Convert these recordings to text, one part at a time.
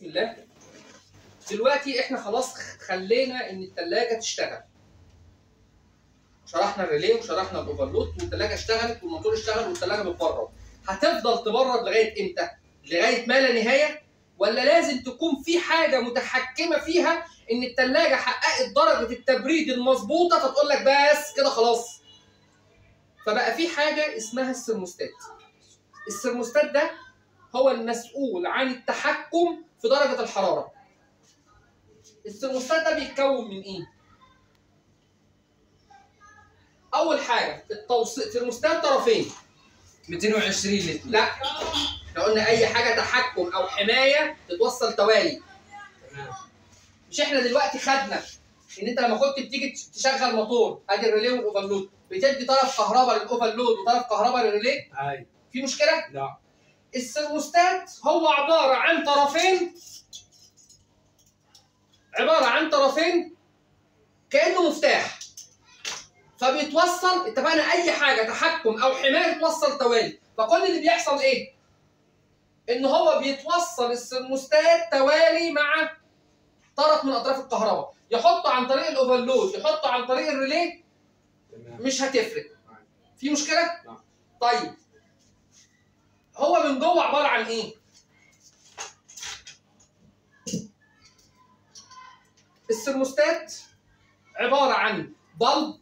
بسم الله دلوقتي احنا خلاص خلينا ان الثلاجه تشتغل شرحنا الريلي وشرحنا الاوفرلود والثلاجه اشتغلت والموتور اشتغل والثلاجه بتبرد هتفضل تبرد لغايه امتى لغايه ما لا نهايه ولا لازم تكون في حاجه متحكمه فيها ان الثلاجه حققت درجه التبريد المظبوطه فتقول لك بس كده خلاص فبقى في حاجه اسمها السرموستات السرموستات ده هو المسؤول عن التحكم في درجه الحراره السرموستات ده بيتكون من ايه اول حاجه التوصيل ترموستات طرفين 220 لتر لا احنا قلنا اي حاجه تحكم او حمايه تتوصل توالي تمام مش احنا دلوقتي خدنا ان انت لما كنت بتيجي تشغل موتور ادي الريلي والاوفرلود بتدي طرف كهرباء للاوفرلود وطرف كهرباء للريلي اي في مشكله لا السرموستات هو عباره عن طرفين عباره عن طرفين كانه مفتاح فبيتوصل اتفقنا اي حاجه تحكم او حمايه توصل توالي فكل اللي بيحصل ايه ان هو بيتوصل السرموستات توالي مع طرف من اطراف الكهرباء يحطه عن طريق الاوفرلود يحطه عن طريق الريلي تمام مش هتفرق في مشكله لا. طيب هو من جوه عباره عن ايه السرموستات عباره عن بلب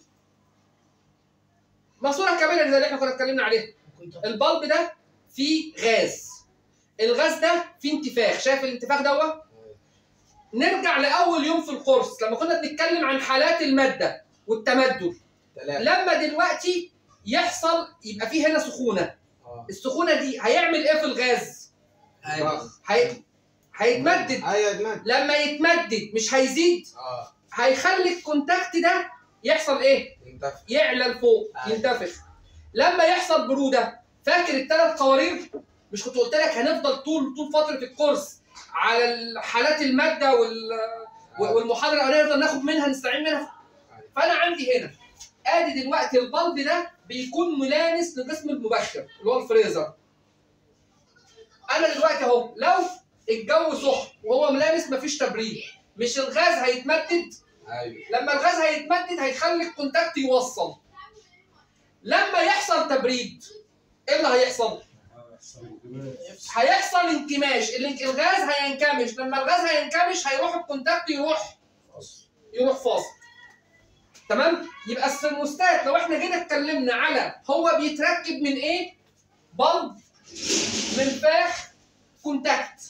ماسوره كامله زي اللي احنا كنا اتكلمنا عليها البلب ده فيه غاز الغاز ده فيه انتفاخ شايف الانتفاخ دوت نرجع لاول يوم في الكورس لما كنا بنتكلم عن حالات الماده والتمدد ثلاثة لما دلوقتي يحصل يبقى فيه هنا سخونه اه السخونه دي هيعمل ايه في الغاز ايوه هي... هيتمدد ايوه ادمان لما يتمدد مش هيزيد اه هيخلي الكونتاكت ده يحصل ايه انت يعلى لفوق أيوة. ينتفخ لما يحصل بروده فاكر الثلاث قوارير مش كنت قلت لك هنفضل طول طول فتره الكورس على حالات الماده وال والمحاضره الاولانيه نفضل ناخد منها نستعين منها فانا عندي هنا ادي دلوقتي البلب ده بيكون ملامس لجسم المبخر اللي هو الفريزر انا دلوقتي اهو لو الجو سخن وهو ملامس مفيش تبريد مش الغاز هيتمدد ايوه لما الغاز هيتمدد هيخلي الكونتاكت يوصل لما يحصل تبريد ايه اللي هيحصل هيحصل انكماش الانك- الغاز هينكمش لما الغاز هينكمش هيروح الكونتاكت يروح يروح فاصل تمام يبقى السرموستات لو احنا جينا اتكلمنا على هو بيتركب من ايه بلب منفاخ كونتاكت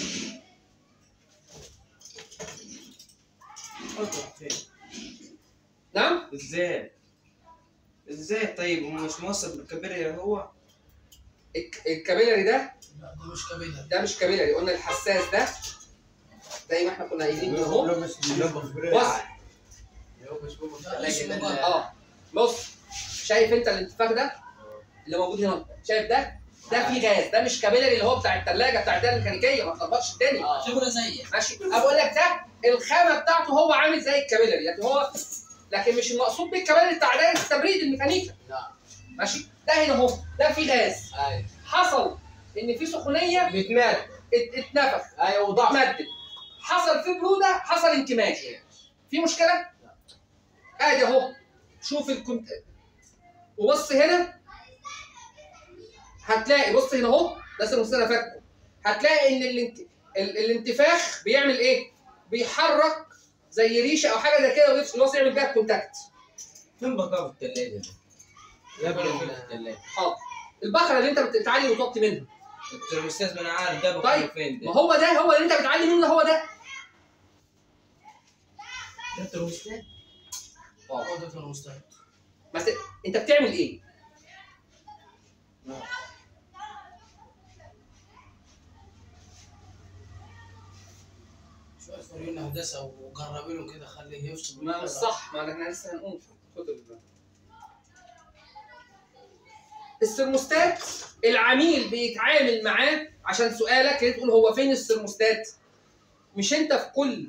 نعم ازاي ازاي طيب هو مش موصل بالكبير هو الك- الكابيلاري ده لا ده مش كابيلة ده مش كابيلاري قلنا الحساس ده زي ما احنا كنا قايلين كده اهو بص اه بص شايف انت الانتفاخ ده اللي موجود هنا شايف ده ده فيه غاز ده مش كابيلاري اللي هو بتاع الثلاجه بتاع الدايه الميكانيكيه ما تطبقش التاني شغلة زيك ماشي بقول لك ده الخامه بتاعته هو عامل زي الكابيلاري لكن هو لكن مش المقصود بالكابيلاري بتاع دايره التبريد الميكانيكا لا ماشي ده هنا اهو ده فيه غاز ايوه حصل ان في سخونيه بيتمال ات- اتنفخ ايوه وضعف اتمدد حصل فيه بروده حصل انكماش في مشكله ادي اهو شوف الكنت وبص هنا هتلاقي بص هنا اهو ده سر انا فاكره هتلاقي ان الانت... ال... الانتفاخ بيعمل ايه بيحرك زي ريشه او حاجه زي كده ويفصل الوصل يعمل بيها كونتاكت فين بقى في الثلاجه ده؟ يا ابني فين في الثلاجه؟ حاضر البخره اللي انت بتتعلي وتوطي منها الترموستات ما انا عارف ده طيب. بقى فين ما ده؟ هو ده هو اللي انت بتعلي منه هو ده ده الترموستات هو ده في المستقبل ما ت... انت بتعمل ايه شوية فريقين هندسة وجربينه كده خليه يفصل ما مش صح ما احنا لسه هنقول خد ال- السرموستات العميل بيتعامل معاه عشان سؤالك اللي تقول هو فين السرموستات مش انت في كل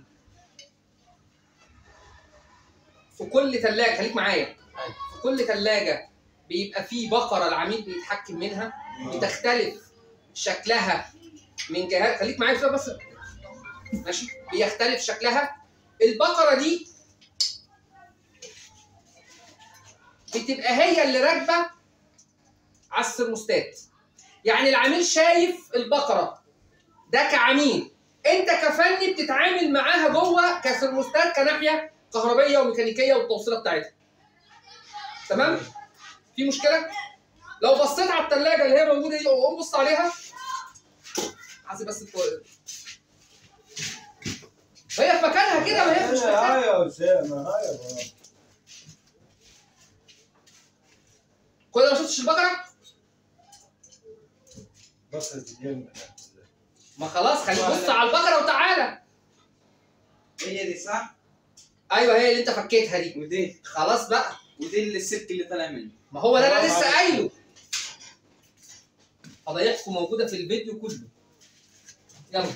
في كل ثلاجه خليك معايا في كل ثلاجه بيبقى فيه بقره العميل بيتحكم منها بتختلف شكلها من جهات خليك معايا شويه بس ماشي بيختلف شكلها البقره دي بتبقى هي اللي راكبه على السرموستات يعني العميل شايف البقره ده كعميل انت كفني بتتعامل معاها جوه كسرموستات كناحيه كهربيه وميكانيكيه والتوصيله بتاعتها تمام في مشكله لو بصيت على الثلاجه اللي هي موجوده دي قوم بص عليها عايز بس الكو- هي في مكانها كده ما هي مش محتاجة. هاي يا اسامه هاي يا بابا كل ده ما شفتش البقره بس الجنة ما خلاص خليك بص على البقره وتعالى هي دي صح ايوه هي اللي انت فكيتها دي ودي خلاص بقى ودي اللي السلك اللي طالع منه ما هو ده انا لسه قايله فضايحكم موجوده في الفيديو كله يلا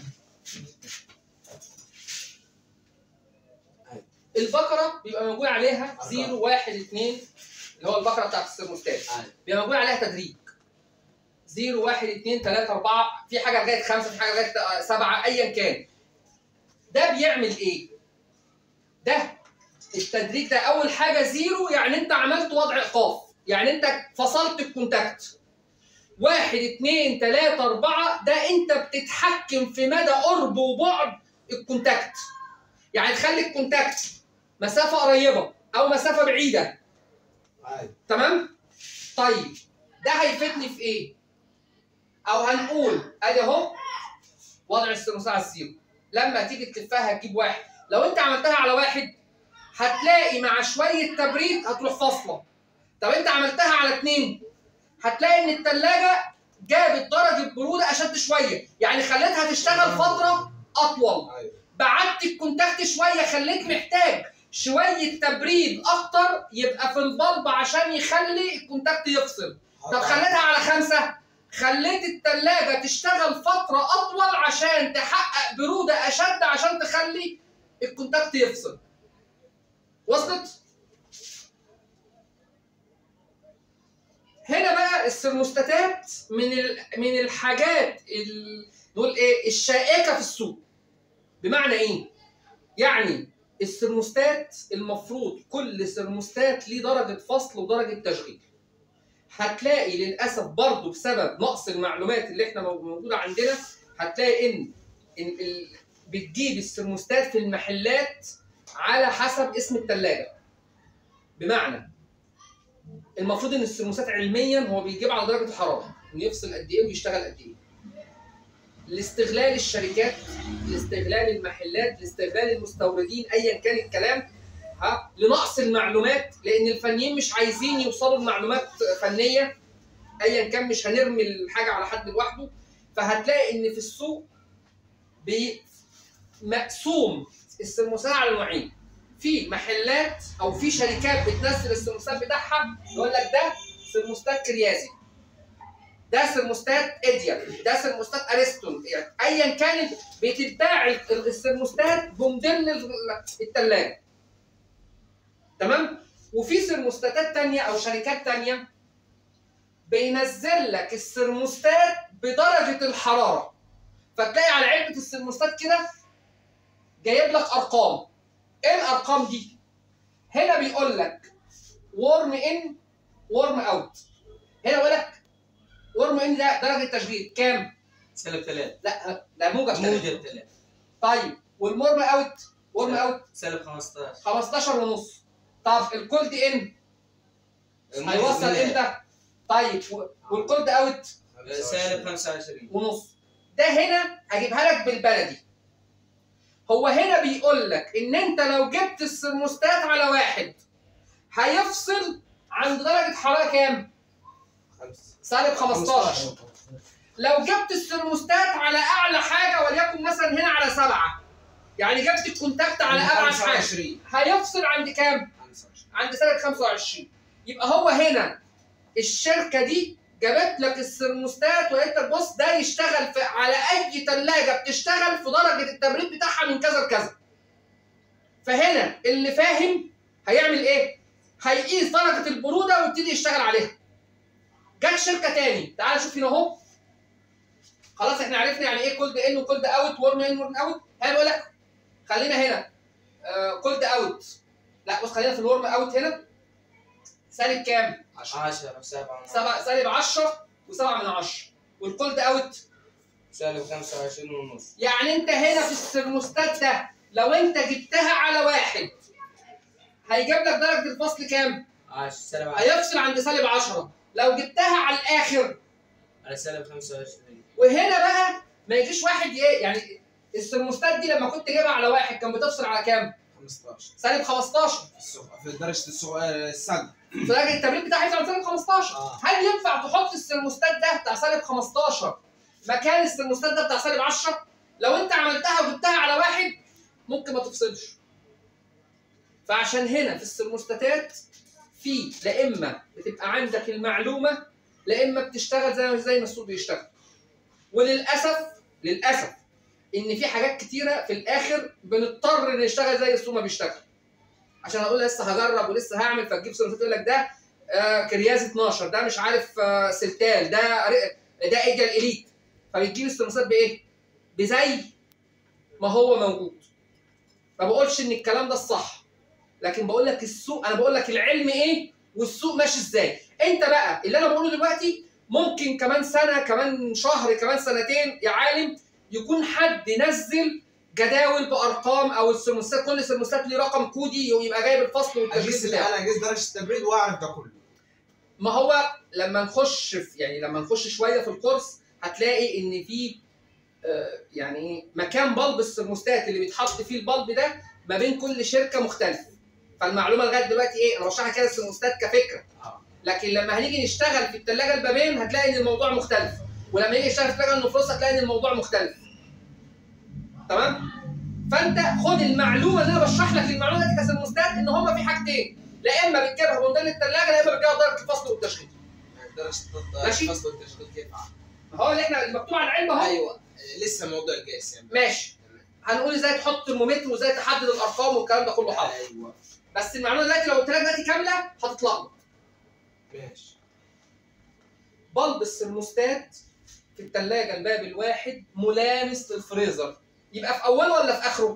البقره بيبقى موجود عليها 0 1 2 اللي هو البقره بتاعت السرموستات بيبقى موجود عليها تدريج 0 1 2 3 4 في حاجه لغايه 5 في حاجه لغايه 7 ايا كان ده بيعمل ايه؟ ده التدريج ده اول حاجه زيرو يعني انت عملت وضع ايقاف يعني انت فصلت الكونتاكت واحد اتنين تلاته اربعه ده انت بتتحكم في مدى قرب وبعد الكونتاكت يعني تخلي الكونتاكت مسافه قريبه او مسافه بعيده عادي تمام طيب ده هيفيدني في ايه او هنقول ادي اهو وضع الثلاثي على الزيرو لما تيجي تلفها هتجيب واحد لو انت عملتها على واحد هتلاقي مع شويه تبريد هتروح فاصله طب انت عملتها على اتنين هتلاقي ان التلاجة جابت درجه بروده اشد شويه يعني خليتها تشتغل فتره اطول ايوه بعدت الكونتاكت شويه خليت محتاج شويه تبريد اكتر يبقى في البلب عشان يخلي الكونتاكت يفصل طب خليتها على خمسه خليت التلاجة تشتغل فترة أطول عشان تحقق برودة أشد عشان تخلي الكونتاكت يفصل. وصلت؟ هنا بقى السرموستاتات من ال- من الحاجات ال- نقول ايه الشائكة في السوق. بمعنى ايه؟ يعني السرموستات المفروض كل سرموستات ليه درجة فصل ودرجة تشغيل. هتلاقي للاسف برضه بسبب نقص المعلومات اللي احنا مو- موجوده عندنا هتلاقي ان ان ال... بتجيب السرموستات في المحلات على حسب اسم الثلاجه بمعنى المفروض ان السرموستات علميا هو بيجيب على درجه الحراره انه يفصل قد ايه ويشتغل قد ايه لاستغلال الشركات لاستغلال المحلات لاستغلال المستوردين ايا كان الكلام ها لنقص المعلومات لان الفنيين مش عايزين يوصلوا لمعلومات فنيه ايا كان مش هنرمي الحاجه على حد لوحده فهتلاقي ان في السوق بي- مقسوم السرموسات على نوعين في محلات او في شركات بتنزل السرموستات بتاعها يقول لك ده سرموستات كريازي ده سرموستات اديا ده سرموستات ارستون يعني ايا كانت بتتباع ال- السرموستات بموديل الثلاجه تمام وفي سرموستاتات تانية او شركات تانية بينزل لك السرموستات بدرجة الحرارة فتلاقي على علبة السرموستات كده جايب لك ارقام ايه الارقام دي هنا بيقول لك ورم ان ورم اوت هنا بيقول لك ورم ان ده درجة تشغيل كام سالب ثلاثة لا ده موجب تلاتة. موجب ثلاثة طيب والورم اوت ورم اوت سالب 15 15 ونص طب الكولد ان هيوصل امتى؟ طيب و- والكولد اوت سالب 25 ونص ده هنا هجيبها لك بالبلدي هو هنا بيقول لك ان انت لو جبت السرموستات على واحد هيفصل عند درجه حراره كام؟ سالب 15 لو جبت السرموستات على اعلى حاجه وليكن مثلا هنا على سبعه يعني جبت الكونتاكت على ابعد حاجه 25 هيفصل عند كام؟ 25 عند سنه 25 يبقى هو هنا الشركه دي جابت لك السرموستات وقالت لك بص ده يشتغل في على اي ثلاجه بتشتغل في درجه التبريد بتاعها من كذا لكذا فهنا اللي فاهم هيعمل ايه هيقيس درجه البروده ويبتدي يشتغل عليها جت شركه تاني تعال شوف هنا اهو خلاص احنا عرفنا يعني ايه كولد ان وكولد اوت ورم ان ورم اوت هي بيقول لك خلينا هنا كولد اوت لا بص خلينا في الورم اوت هنا سالب كام؟ 10 7 سبعة سالب 10 و7 من 10 والكولد اوت سالب 25 ونص يعني انت هنا في السرموستات ده لو انت جبتها على واحد هيجيب لك درجه الفصل كام؟ 10 سالب 10 هيفصل عند سالب 10 لو جبتها على الاخر على سالب 25 وهنا بقى ما يجيش واحد ي- يعني السرموستات دي لما كنت جايبها على واحد كان بتفصل على كام؟ 15 سالب 15 في السوق في درجه السوق السقف فدرجه التبريد بتاعها يفصل عند سالب 15 اه هل ينفع تحط السرموستات ده بتاع سالب 15 مكان السرموستات ده بتاع سالب 10 لو انت عملتها وجبتها على واحد ممكن ما تفصلش فعشان هنا في السرموستاتات في لا اما بتبقى عندك المعلومه لا اما بتشتغل زي زي ما السوق بيشتغل وللاسف للاسف ان في حاجات كتيره في الاخر بنضطر نشتغل زي السوق ما بيشتغل عشان اقول لسه هجرب ولسه هعمل فتجيب سرموستات يقول لك ده آه، كرياز 12 ده مش عارف آه، سلتال ده ر- ده ايجا الاليت فبتجيب السرموستات بايه؟ بزي ما هو موجود ما بقولش ان الكلام ده الصح لكن بقول لك السوق انا بقول لك العلم ايه والسوق ماشي ازاي انت بقى اللي انا بقوله دلوقتي ممكن كمان سنه كمان شهر كمان سنتين يا عالم يكون حد نزل جداول بارقام او السرموستات كل سرموستات ليه رقم كودي يبقى جايب الفصل والتشغيل اجيز بتاعه انا اجيز درجه التبريد واعرف ده كله ما هو لما نخش في يعني لما نخش شويه في الكورس هتلاقي ان في آه، يعني ايه مكان بلب السرموستات اللي بيتحط فيه البلب ده ما بين كل شركه مختلف فالمعلومه لغايه دلوقتي ايه انا بشرحها كده السرموستات كفكره آه. لكن لما هنيجي نشتغل في الثلاجه البابين هتلاقي ان الموضوع مختلف ولما يجي يشتغل في الثلاجه النفرس هتلاقي ان الموضوع مختلف تمام فانت خد المعلومه اللي انا بشرح لك المعلومه دي كسرموستات ان هما في حاجتين لا اما بتجيبها بموديل الثلاجه لا اما بتجيبها درجه الفصل والتشغيل درجه ماشي. الفصل والتشغيل كيف ما هو اللي احنا المكتوب على العلم اهو ايوه لسه موضوع القياس يعني ماشي هنقول ازاي تحط ترمومتر وازاي تحدد الارقام والكلام ده كله حاضر ايوه بس المعلومه دلوقتي لو قلت لك دلوقتي كامله هتتلخبط ماشي بلب السرموستات في الثلاجه الباب الواحد ملامس للفريزر يبقى في اوله ولا في اخره؟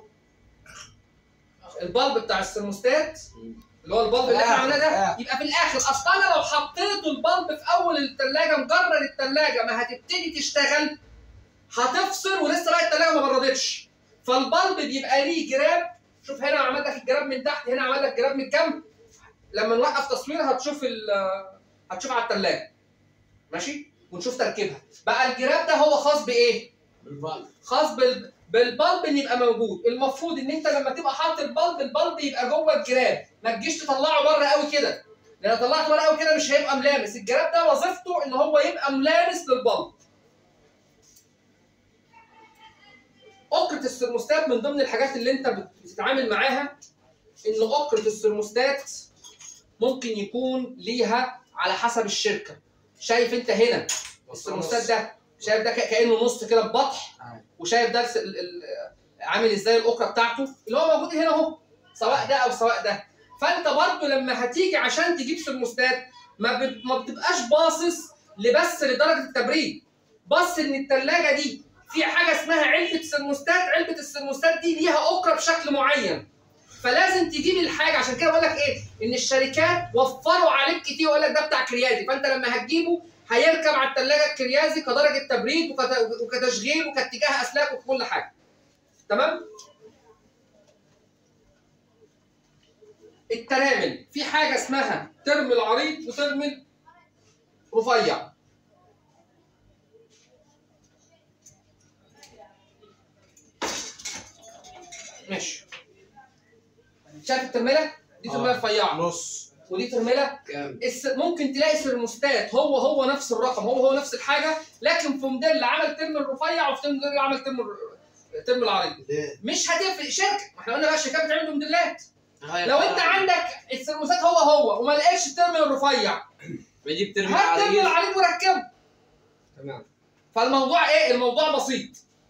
البلب بتاع السرموستات اللي هو البلب اللي احنا آخر، عملناه ده آخر. يبقى في الاخر اصل انا لو حطيته البلب في اول الثلاجه مجرد الثلاجه ما هتبتدي تشتغل هتفصل ولسه بقى الثلاجه ما بردتش فالبلب بيبقى ليه جراب شوف هنا عمل لك الجراب من تحت هنا عمل لك جراب من الجنب لما نوقف تصوير هتشوف ال هتشوف على الثلاجه ماشي ونشوف تركيبها بقى الجراب ده هو خاص بايه بالبال خاص بال... بالبلب ان يبقى موجود المفروض ان انت لما تبقى حاطط البلب البلب يبقى جوه الجراب ما تجيش تطلعه بره قوي كده لان لو طلعته بره قوي كده مش هيبقى ملامس الجراب ده وظيفته ان هو يبقى ملامس للبلب أكرة السرموستات من ضمن الحاجات اللي انت بت- بتتعامل معاها ان أكرة السرموستات ممكن يكون ليها على حسب الشركة شايف انت هنا السرموستات ده شايف ده ك- كانه نص كده ببطح آه. وشايف ده الس- ال- ال- عامل ازاي الاكره بتاعته اللي هو موجود هنا اهو سواء ده او سواء ده فانت برضو لما هتيجي عشان تجيب سرموستات ما, ب... ما بتبقاش باصص لبس لدرجه التبريد بص ان الثلاجه دي في حاجه اسمها علبه سرموستات علبه السرموستات دي ليها اكره بشكل معين فلازم تجيب الحاجه عشان كده بقول لك ايه ان الشركات وفروا عليك كتير ويقول لك ده بتاع كريازي فانت لما هتجيبه هيركب على الثلاجه الكريازي كدرجه تبريد وكت- وكتشغيل وكاتجاه اسلاك وكل حاجه تمام الترامل في حاجه اسمها ترمل عريض وترمل رفيع ماشي شايف الترمله دي ترمله آه. رفيعه نص ودي ترمله كام الس... ممكن تلاقي سرموستات هو هو نفس الرقم هو هو نفس الحاجه لكن في موديل عمل ترم الرفيع وفي موديل عمل ترم ال- ترم العريض ليه؟ مش هتفرق شركه ما احنا قلنا بقى الشركات بتعمل بموديلات لو انت عندك السرموستات هو هو وما لقيتش الترم الرفيع بجيب ترمي هات ترم عريض العريض وركبه تمام فالموضوع ايه الموضوع بسيط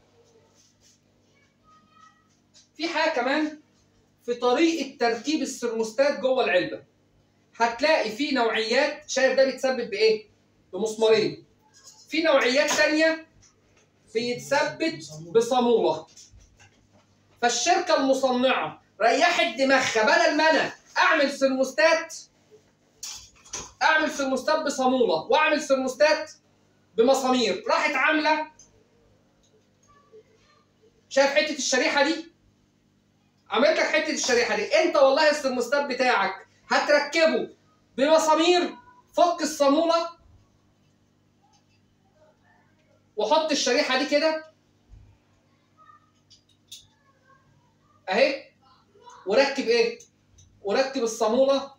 في حاجه كمان في طريقه تركيب السرموستات جوه العلبه هتلاقي في نوعيات شايف ده بيتثبت بايه بمسمارين في نوعيات تانية بيتثبت بصاموله فالشركه المصنعه ريحت دماغها بدل ما انا اعمل سرموستات اعمل سرموستات بصاموله واعمل سرموستات بمسامير راحت عامله شايف حته الشريحه دي عملت لك حته الشريحه دي انت والله السرموستات بتاعك هتركبه بمسامير فك الصاموله وحط الشريحه دي كده اهي وركب ايه وركب الصاموله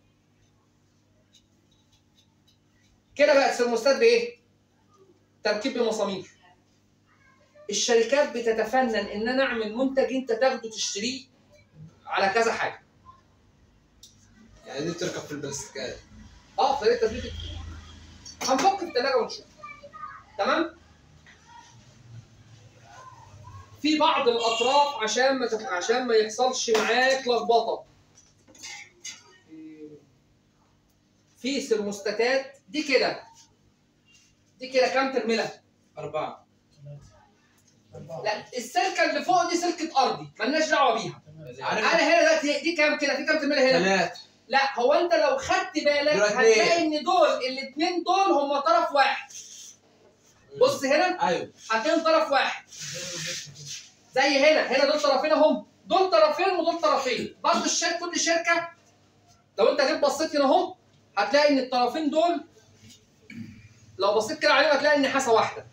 كده بقت السرموستات بايه تركيب بمسامير الشركات بتتفنن ان انا اعمل منتج انت تاخده تشتريه على كذا حاجه يعني دي تركب في البلاستيكات اه طريقه تثبيت هنفك في الثلاجه ونشوف تمام في بعض الاطراف عشان ما تف... عشان ما يحصلش معاك لخبطه في سرموستاتات دي كده دي كده كام ترميله أربعة لا السلكه اللي فوق دي سلكه ارضي مالناش دعوه بيها عارف انا هنا دلوقتي دي كام كده في كام ترميله هنا ثلاث لا هو انت لو خدت بالك دول هتلاقي ان دول الاثنين دول هم طرف واحد بص هنا أيوه هتلاقيهم طرف واحد زي هنا هنا دول طرفين اهم دول طرفين ودول طرفين برضه الشركه كل شركه لو انت جيت بصيت هنا اهو هتلاقي ان الطرفين دول لو بصيت كده عليهم هتلاقي ان حاسه واحده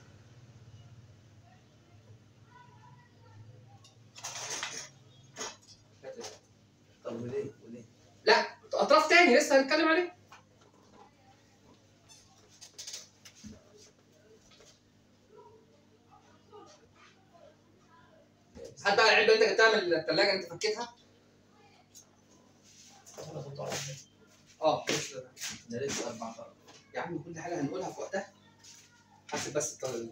طب وليه وليه؟ لا اطراف تاني لسه هنتكلم عليه هات بقى العلبه اللي انت جبتها من الثلاجه اللي انت فكيتها اه ده لسه أربعة طبعا يا عم كل حاجه هنقولها في وقتها حاسب بس الطل-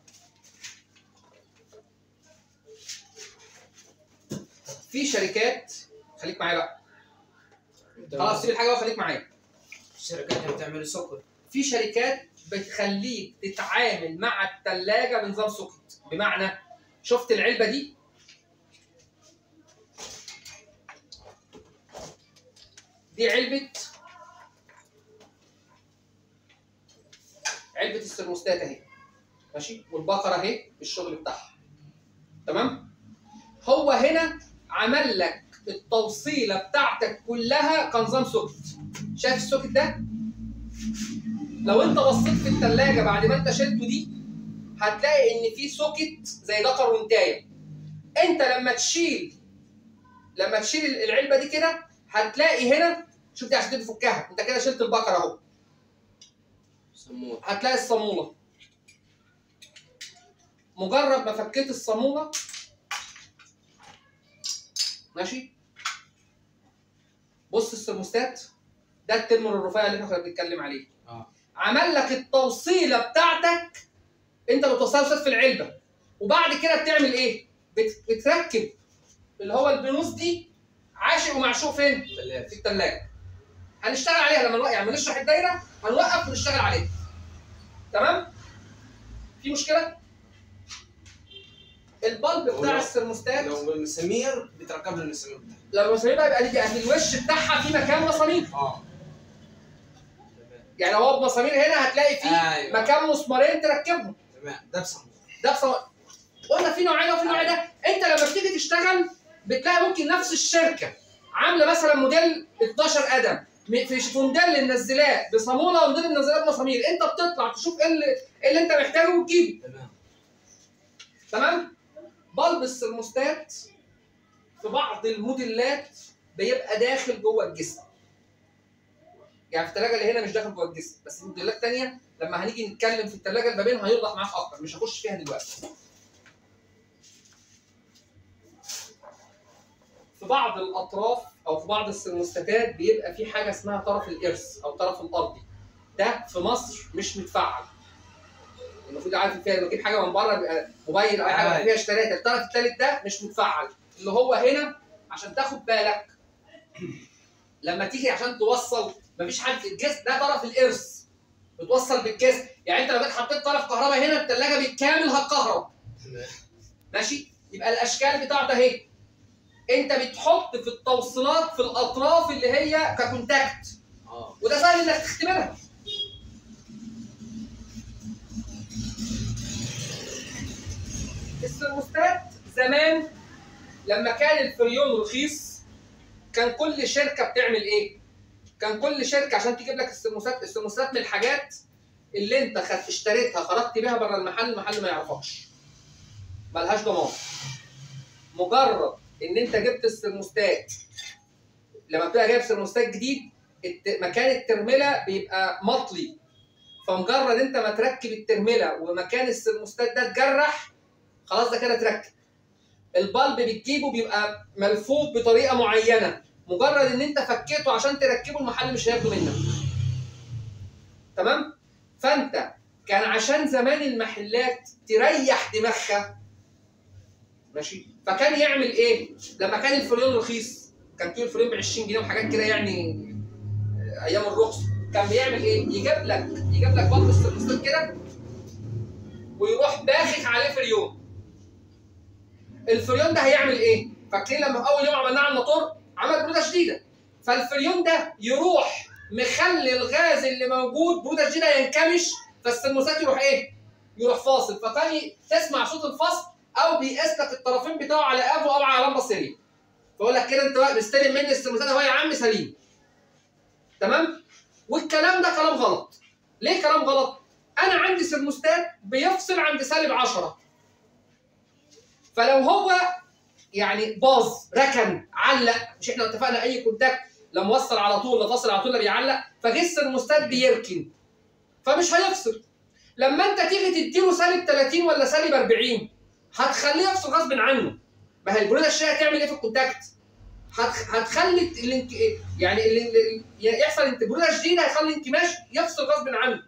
في شركات خليك معايا بقى خلاص سيب الحاجه وخليك معايا الشركات اللي بتعمل سكر في شركات بتخليك تتعامل مع الثلاجه بنظام سوكت بمعنى شفت العلبه دي دي علبه علبه السرموستات اهي ماشي والبقره اهي بالشغل بتاعها تمام هو هنا عمل لك التوصيله بتاعتك كلها كنظام سوكت شايف السوكت ده لو انت بصيت في الثلاجه بعد ما انت شلته دي هتلاقي ان في سوكت زي دكر وانتايه انت لما تشيل لما تشيل العلبه دي كده هتلاقي هنا شوف دي عشان تفكها انت كده شلت البقره اهو سموه هتلاقي الصاموله مجرد ما فكيت الصاموله ماشي بص السرموستات ده الترمر الرفيع اللي احنا كنا بنتكلم عليه اه عمل لك التوصيله بتاعتك انت بتوصلها استاذ في العلبه وبعد كده بتعمل ايه؟ بت- بتركب اللي هو البنوس دي عاشق ومعشوق فين؟ ثلاثة في الثلاجه هنشتغل عليها لما نوقف يعني نشرح الدايره هنوقف ونشتغل عليها تمام؟ في مشكله؟ البلب بتاع ولو- السرموستات لو مسامير بتركب له المسامير بتاعها لو مسامير بقى يبقى دي الوش بتاعها في مكان مسامير اه يعني هو بمسامير هنا هتلاقي فيه ايوه مكان مسمارين تركبهم تمام ده بسموه ده بصراحه قلنا في نوعين وفي نوع ده انت لما بتيجي تشتغل بتلاقي ممكن نفس الشركه عامله مثلا موديل 12 قدم م- في في موديل منزلاه بصاموله وموديل منزلاه بمسامير انت بتطلع تشوف ايه اللي, إيه اللي انت محتاجه وتجيبه تمام تمام بلب السرموستات في بعض الموديلات بيبقى داخل جوه الجسم يعني في الثلاجه اللي هنا مش داخل جوه الجسم بس في موديلات تانية لما هنيجي نتكلم في الثلاجه البابين هيوضح معاك اكتر مش هخش فيها دلوقتي في بعض الاطراف او في بعض السرموستاتات بيبقى في حاجه اسمها طرف الارث او طرف الارضي ده في مصر مش متفعل المفروض عارف فيها لما تجيب حاجه من بره بيبقى موبايل او أي حاجه أيوة. فيها اشتريتها الطرف الثالث ده مش متفعل اللي هو هنا عشان تاخد بالك لما تيجي عشان توصل مفيش حد في الجسم ده طرف الارث بتوصل بالجسم يعني انت لو جيت حطيت طرف كهرباء هنا الثلاجه بالكامل هتكهرب تمام ماشي يبقى الاشكال بتاعته اهي انت بتحط في التوصيلات في الاطراف اللي هي ككونتاكت اه وده سهل انك تختبرها الثرموستات زمان لما كان الفريون رخيص كان كل شركه بتعمل ايه؟ كان كل شركه عشان تجيب لك الثرموستات الثرموستات من الحاجات اللي انت خدت اشتريتها خرجت بيها بره المحل المحل ما يعرفكش ملهاش ضمان مجرد ان انت جبت الثرموستات لما بتبقى جايب ثرموستات جديد الت- مكان الترمله بيبقى مطلي فمجرد انت ما تركب الترمله ومكان الثرموستات ده اتجرح خلاص ده كده اتركب البلب بتجيبه بيبقى ملفوف بطريقه معينه مجرد ان انت فكيته عشان تركبه المحل مش هياخده منك تمام فانت كان عشان زمان المحلات تريح دماغها ماشي فكان يعمل ايه لما كان الفريون رخيص كان كيلو الفريون ب 20 جنيه وحاجات كده يعني ايام الرخص كان بيعمل ايه يجيب لك يجيب لك بلب الثرموستات كده ويروح باخخ عليه فريون الفريون ده هيعمل ايه فاكرين لما في اول يوم عملناه على الموتور عمل بروده شديده فالفريون ده يروح مخلي الغاز اللي موجود بروده شديده ينكمش فالثرموستات يروح ايه يروح فاصل فكان ي- تسمع صوت الفصل او بيقيس لك الطرفين بتاعه على افو او على لمبه سليم فيقول لك كده انت بقى مستلم مني الثرموستات اهو يا عم سليم تمام والكلام ده كلام غلط ليه كلام غلط انا عندي ثرموستات بيفصل عند سالب 10 فلو هو يعني باظ ركن علق مش احنا اتفقنا اي كونتاكت لا موصل على طول لا فاصل على طول لا بيعلق فجه الثرموستات بيركن فمش هيفصل لما انت تيجي تديله سالب 30 ولا سالب 40 هتخليه يفصل غصب عنه ما هي البروده الشائعه هتعمل ايه في الكونتاكت؟ هتخ- هتخلي الانك... يعني ال... ال- يحصل انت بروده شديده هيخلي الانكماش يفصل غصب عنه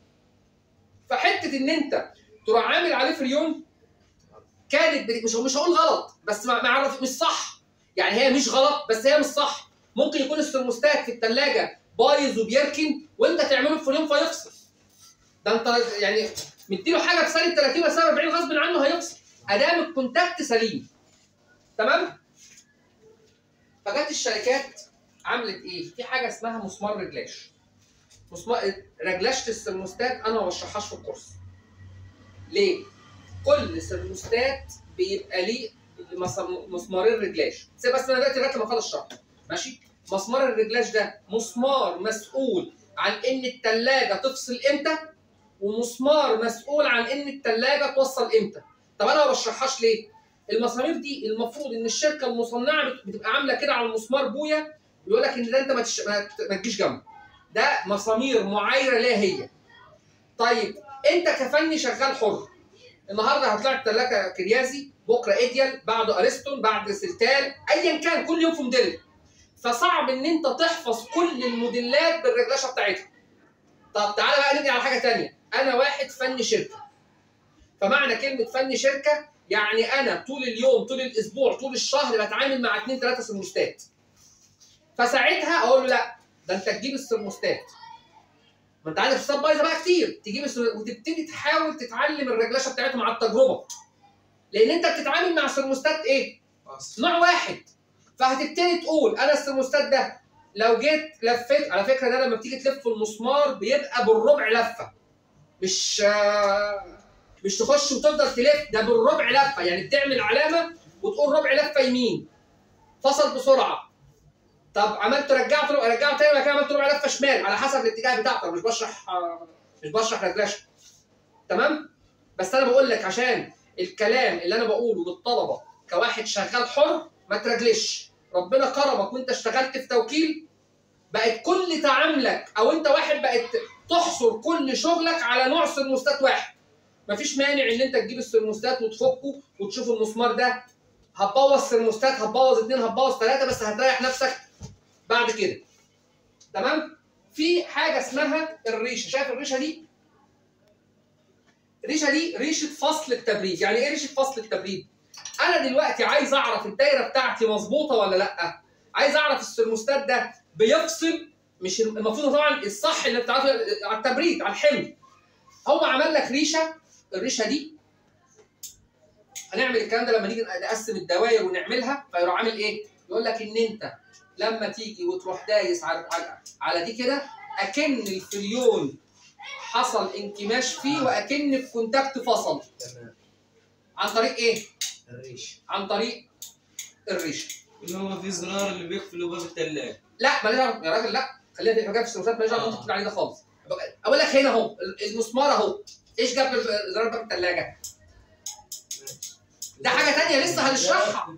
فحته ان انت تروح عامل عليه فريون كانت بت- مش مش هقول غلط بس ما ما اعرف مش صح يعني هي مش غلط بس هي مش صح ممكن يكون الثرموستات في الثلاجه بايظ وبيركن وانت تعمله بفريون فيفصل ده انت يعني مديله حاجه بسالب 30 ولا سالب 40 غصب عنه هيفصل ادام الكونتاكت سليم تمام فجت الشركات عملت ايه؟ في حاجه اسمها مسمار رجلاش مسمار رجلاشه الثرموستات انا ما بشرحهاش في الكورس ليه؟ كل ثرموستات بيبقى ليه مس- مسمارين رجلاش سيب بس انا دلوقتي لغايه ما اخلص الشرح ماشي مسمار الرجلاش ده مسمار مسؤول عن ان الثلاجه تفصل امتى ومسمار مسؤول عن ان الثلاجه توصل امتى طب انا ما بشرحهاش ليه المسامير دي المفروض ان الشركه المصنعه بت- بتبقى عامله كده على المسمار بويا ويقول لك ان ده انت ما, تش... ما, ت- ما تجيش جنبه ده مسامير معايره لا هي طيب انت كفني شغال حر النهارده هتطلع الثلاجه كريازي بكره ايديال بعده ارسطون بعد سلتال ايا كان كل يوم في موديل فصعب ان انت تحفظ كل الموديلات بالرجلاشه بتاعتها طب تعالى بقى نرجع على حاجه تانية انا واحد فني شركه فمعنى كلمه فني شركه يعني انا طول اليوم طول الاسبوع طول الشهر بتعامل مع اثنين ثلاثه ثرموستات فساعتها اقول له لا ده انت تجيب الثرموستات ما انت عندك ثرموستات بايظه بقى كتير تجيب الثرموستات وتبتدي تحاول تتعلم الرجلاشه بتاعتهم على التجربه لان انت بتتعامل مع ثرموستات ايه؟ فاصل نوع واحد فهتبتدي تقول انا الثرموستات ده لو جيت لفيت على فكره ده لما بتيجي تلف المسمار بيبقى بالربع لفه مش آه، مش تخش وتفضل تلف ده بالربع لفه يعني بتعمل علامه وتقول ربع لفه يمين فصل بسرعه طب عملت رجعت ربع رجعت تاني وبعد كده عملت ربع لفه شمال على حسب الاتجاه بتاعتك مش بشرح آه، مش بشرح رجلاشه تمام بس انا بقول لك عشان الكلام اللي انا بقوله للطلبه كواحد شغال حر ما ترجلش ربنا كرمك وانت اشتغلت في توكيل بقت كل تعاملك او انت واحد بقت تحصر كل شغلك على نوع ثرموستات واحد مفيش مانع ان انت تجيب الثرموستات وتفكه وتشوف المسمار ده هتبوظ ثرموستات هتبوظ اتنين هتبوظ ثلاثه بس هتريح نفسك بعد كده تمام في حاجه اسمها الريشه شايف الريشه دي الريشه دي ريشه فصل التبريد يعني ايه ريشه فصل التبريد انا دلوقتي عايز اعرف الدايره بتاعتي مظبوطه ولا لا عايز اعرف الثرموستات ده بيفصل مش المفروض طبعا الصح اللي بتعرفه على التبريد على الحمل هو عمل لك ريشه الريشه دي هنعمل الكلام ده لما نيجي نقسم الدوائر ونعملها فيروح عامل ايه؟ يقول لك ان انت لما تيجي وتروح دايس على على, على دي كده اكن الفريون حصل انكماش فيه واكن الكونتاكت فصل تمام عن طريق ايه؟ الريش عن طريق الريشه اللي هو في زرار اللي بيقفل باب الثلاجه لا ماليش دعوه يا راجل لا خلينا في حاجات في السمسات ماليش دعوه آه. انت بتقول عليه ده خالص اقول لك هنا اهو المسمار اهو ايش جاب زرار باب الثلاجه؟ ده حاجه تانية لسه هنشرحها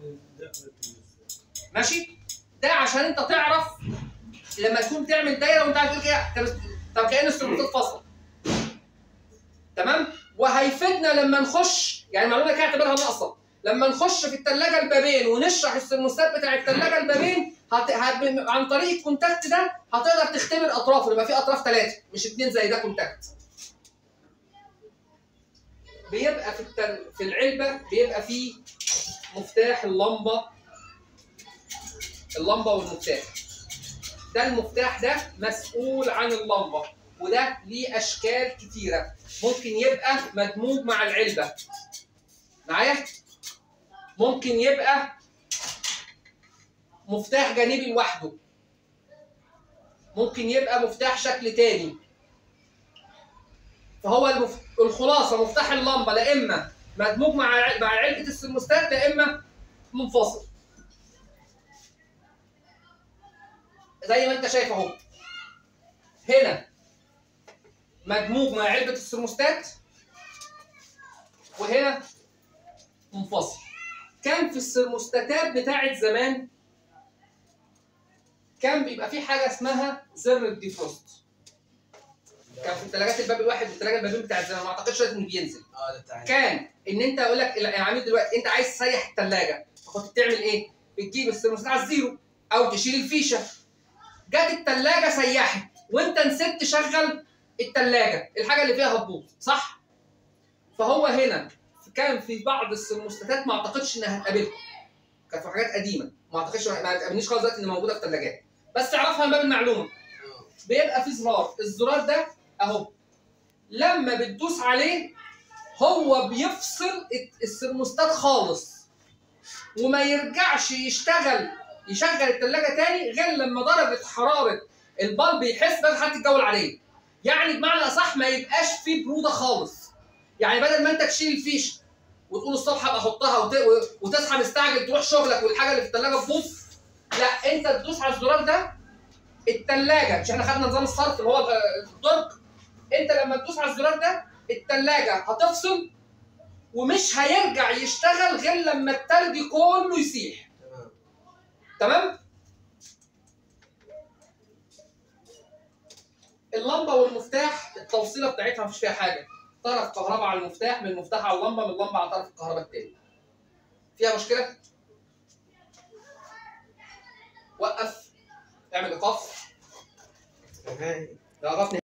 ماشي ده عشان انت تعرف لما تكون تعمل دايره وانت عارف تقول كده طب- طب كان السلوكات فصل تمام وهيفيدنا لما نخش يعني المعلومه كده اعتبرها ناقصه لما نخش في الثلاجه البابين ونشرح السيرموستات بتاع الثلاجه البابين هت... هت... عن طريق الكونتاكت ده هتقدر تختبر اطرافه يبقى في اطراف ثلاثه مش اثنين زي ده كونتاكت بيبقى في التل... في العلبه بيبقى في مفتاح اللمبه اللمبه والمفتاح ده المفتاح ده مسؤول عن اللمبه وده ليه اشكال كتيره ممكن يبقى مدموج مع العلبه معايا ممكن يبقى مفتاح جانبي لوحده ممكن يبقى مفتاح شكل تاني فهو المف... الخلاصه مفتاح اللمبه لا اما مدموج مع ع- مع علبه السرموستات لا اما منفصل زي ما انت شايف اهو هنا مدموج مع علبه السرموستات وهنا منفصل كان في السرموستاتات بتاعت زمان كان بيبقى في حاجه اسمها زر الديفروست كان في الثلاجات الباب الواحد والثلاجه البابين بتاعت زمان ما اعتقدش انه بينزل اه ده بتاع كان ان انت اقول لك يا عميد دلوقتي انت عايز تسيح الثلاجه فكنت بتعمل ايه؟ بتجيب السيرموستات على الزيرو او تشيل الفيشه جت الثلاجه سيحت وانت نسيت تشغل الثلاجه الحاجه اللي فيها هتبوظ صح؟ فهو هنا كان في بعض السيرموستاتات ما اعتقدش انها هتقابلكم كانت في حاجات قديمه ما اعتقدش ما تقابلنيش خالص دلوقتي ان موجوده في الثلاجات بس تعرفها من باب المعلومه آه. بيبقى في زرار الزرار ده اهو لما بتدوس عليه هو بيفصل السرموستات خالص وما يرجعش يشتغل يشغل الثلاجه تاني غير لما درجه حراره البلب يحس بقى حالة الجو العاديه يعني بمعنى اصح ما يبقاش فيه بروده خالص يعني بدل ما انت تشيل الفيشه وتقول الصبح ابقى احطها وت... وتصحى مستعجل تروح شغلك والحاجه اللي في الثلاجه تبوظ لا انت تدوس على الزرار ده الثلاجه مش احنا خدنا نظام الصرف اللي هو الدرج انت لما تدوس على الزرار ده الثلاجه هتفصل ومش هيرجع يشتغل غير لما التلج كله يسيح تمام تمام اللمبه والمفتاح التوصيله بتاعتها مفيش فيها حاجه طرف كهرباء على المفتاح من المفتاح على اللمبه من اللمبه على طرف الكهرباء التاني فيها مشكله وقف اعمل ايقاف تمام ده ايقاف